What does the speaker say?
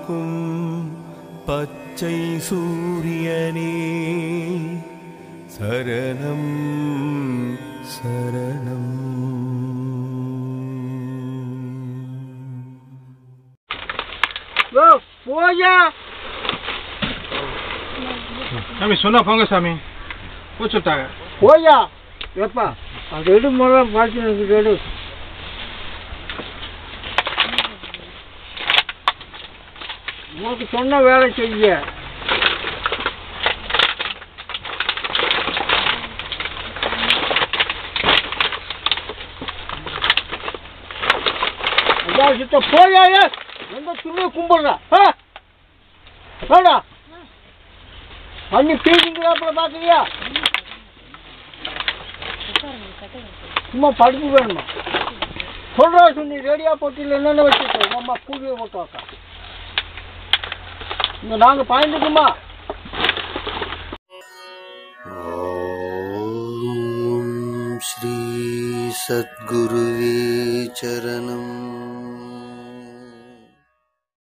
காக்கும் பச்சை சூரியனே சரணம் சரணம் ஓ போயா சாமி சொன்னா போங்க சாமி போய் சொல்லிட்டாங்க போயா எப்பா அது எடு முதல்ல பார்த்து எனக்கு எடு உனக்கு சொன்ன வேலை செய்ய ஐயா சித்த போயா எந்த துணியை கும்பிடுறா ஆ? வேடா பண்ணி பீடிங்களா அப்புறம் பார்க்குறியா சும்மா படிப்பு வேணுமா சொல்றா சொன்னி ரேடியா போட்டியில் என்னென்ன வச்சுருக்கோம் அம்மா கூலியை போட்டு வைக்கா இங்கே நாங்கள் பாய்ந்துக்குமா ॐ श्री सद्गुरुवे चरणम्